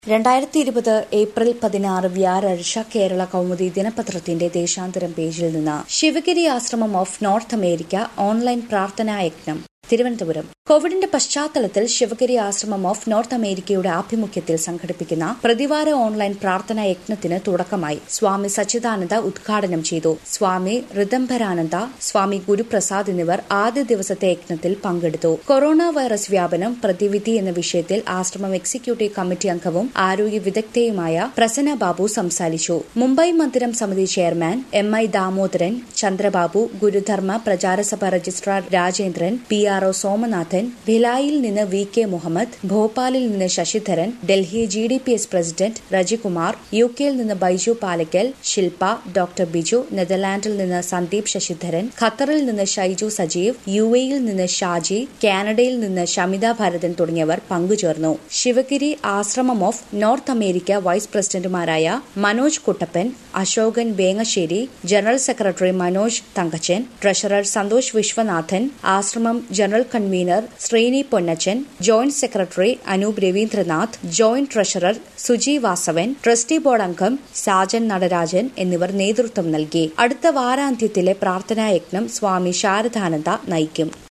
രണ്ടായിരത്തി ഇരുപത് ഏപ്രിൽ പതിനാറ് വ്യാഴാഴ്ച കേരള കൗമുദി ദിനപത്രത്തിന്റെ ദേശാന്തരം പേജിൽ നിന്ന് ശിവഗിരി ആശ്രമം ഓഫ് നോർത്ത് അമേരിക്ക ഓൺലൈൻ പ്രാർത്ഥനാ യജ്ഞം തിരുവനന്തപുരം കോവിഡിന്റെ പശ്ചാത്തലത്തിൽ ശിവഗിരി ആശ്രമം ഓഫ് നോർത്ത് അമേരിക്കയുടെ ആഭിമുഖ്യത്തിൽ സംഘടിപ്പിക്കുന്ന പ്രതിവാര ഓൺലൈൻ പ്രാർത്ഥനാ യജ്ഞത്തിന് തുടക്കമായി സ്വാമി സച്ചിദാനന്ദ ഉദ്ഘാടനം ചെയ്തു സ്വാമി ഋതംബരാനന്ദ സ്വാമി ഗുരുപ്രസാദ് എന്നിവർ ആദ്യ ദിവസത്തെ യജ്ഞത്തിൽ പങ്കെടുത്തു കൊറോണ വൈറസ് വ്യാപനം പ്രതിവിധി എന്ന വിഷയത്തിൽ ആശ്രമം എക്സിക്യൂട്ടീവ് കമ്മിറ്റി അംഗവും ആരോഗ്യ വിദഗ്ധയുമായ പ്രസന്ന ബാബു സംസാരിച്ചു Mumbai Mandiram Samithi chairman M I Damodaran Chandrababu Gurudharma Pracharasabha registrar Rajendran P R O Somanathan ഭിലായിൽ നിന്ന് വി കെ മുഹമ്മദ് ഭോപ്പാലിൽ നിന്ന് Sasidharan Delhi G D P S president Rajikumar U കെയിൽ നിന്ന് ബൈജു പാലക്കൽ ശില്പ ഡോക്ടർ ബിജു നെതർലാൻഡിൽ നിന്ന് സന്ദീപ് ശശിധരൻ ഖത്തറിൽ നിന്ന് ഷൈജു സജീവ് യു എയിൽ നിന്ന് ഷാജി കാനഡയിൽ നിന്ന് ഷമിത ഭരതൻ തുടങ്ങിയവർ പങ്കുചേർന്നു ശിവഗിരി ആശ്രമം ഓഫ് നോർത്ത് അമേരിക്ക വൈസ് പ്രസിഡന്റുമാരായ Manoj Kuttappan Ashokan Vengassery general secretary Manoj Thankachan treasurer Santhosh Viswanathan Ashramam general convener Sreeni Ponnachan joint secretary Anoop Ravindranath joint treasurer Suji Vasavan trustee board അംഗം സാജൻ നടരാജൻ എന്നിവർ നേതൃത്വം നൽകി അടുത്ത വാരാന്ത്യത്തിലെ പ്രാർത്ഥനായജ്ഞം സ്വാമി ശാരദാനന്ദ നയിക്കും